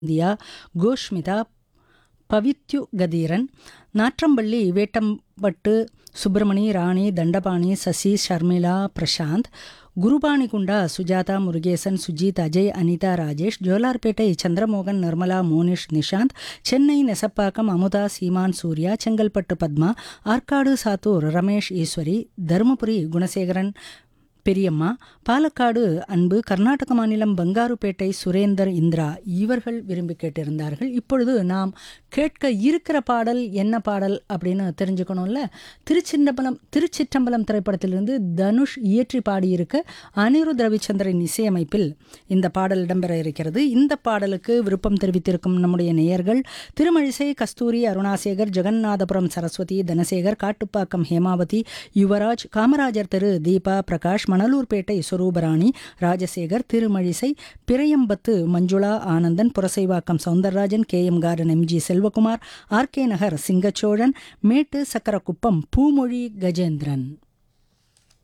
India Koshmitha Pavithyu Kathiran Natrampalli Vettampattu Subramani Rani Thandapani Sasi Sharmila Prashanth Gurupanikunda Sujatha Murugesan Sujith Ajay Anitha Rajesh Jolarpettai Chandramohan Nirmala Monish Nishanth Chennai Nesapakkam Amudha Seeman Surya Chengalpattu Padma Arcot Sattur Ramesh Eswari Dharmapuri Gunasekaran பெரியம்மா பாலக்காடு அன்பு கர்நாடக மாநிலம் பங்காருப்பேட்டை சுரேந்தர் இந்திரா இவர்கள் விரும்பி கேட்டிருந்தார்கள் இப்பொழுது நாம் கேட்க இருக்கிற பாடல் என்ன பாடல் அப்படின்னு தெரிஞ்சுக்கணும்ல திருச்சின்னம்பலம் திருச்சிற்றம்பலம் திரைப்படத்திலிருந்து தனுஷ் இயற்றி பாடியிருக்க அனிருத் ரவிச்சந்திரன் இசையமைப்பில் இந்த பாடல் இடம்பெற இருக்கிறது இந்த பாடலுக்கு விருப்பம் தெரிவித்திருக்கும் நம்முடைய நேயர்கள் திருமழிசை கஸ்தூரி அருணாசேகர் ஜெகநாதபுரம் சரஸ்வதி தனசேகர் காட்டுப்பாக்கம் ஹேமாவதி யுவராஜ் காமராஜர் தெரு Deepa Prakash Manalurpet Sorubarani Rajasekar Thirumazhisai Piraiyampathu Manjula Anandhan Purasawalkam Soundararajan K M garden MG Selvakumar RK Nagar Singachozhan Mettu Sakkarakuppam Poomozhi Gajendran